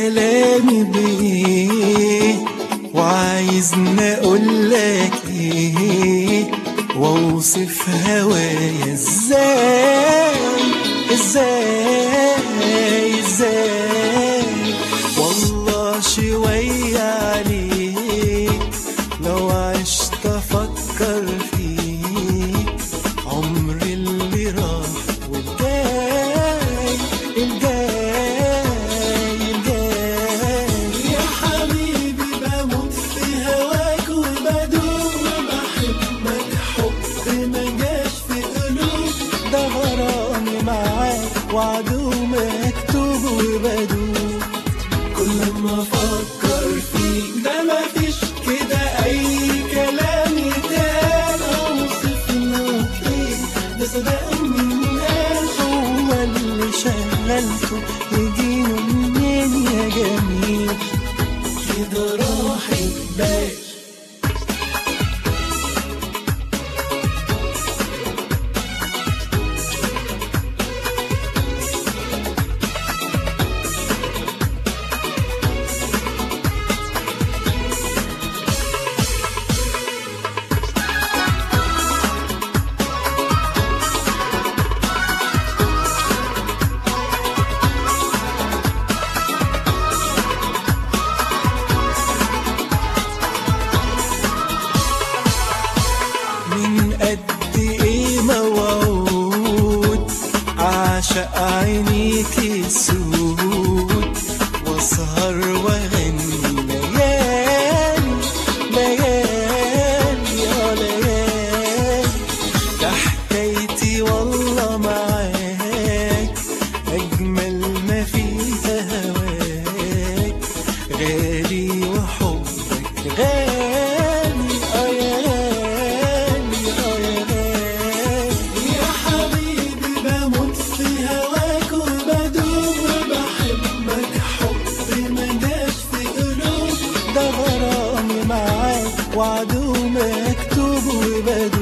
كلامي بيه وعايزني اقول لك ايه واوصف هوايا ازاي ازاي ازاي والله شوية عليك لو عشت افكر فيك عمري اللي راح والجاي الجاي الجاي يا حبيبي بموت في هواك وبدوب بحبك حب ما جاش في قلوب ده غرامي معاك وعدو مكتوب وبدوب كل ما افكر فيك ده مفيش كده اي كلام يتقال اوصف لك ايه ده صدقني الناس هو اللي شغلته يجيله منين يا جميل كده راح بال من قد ايه موعود عاشق عينيك السود واسهر واغني ليالي ليالي يا ليالي ده حكايتي والله معاك اجمل ما فيها هواك غالي وحبك غالي اه يا غالي اه يا غالي يا حبيبي بموت في هواك وبدوب وبحبك حب ما جاش في قلوب ده غرامي معاك وعدو مكتوب وبدوب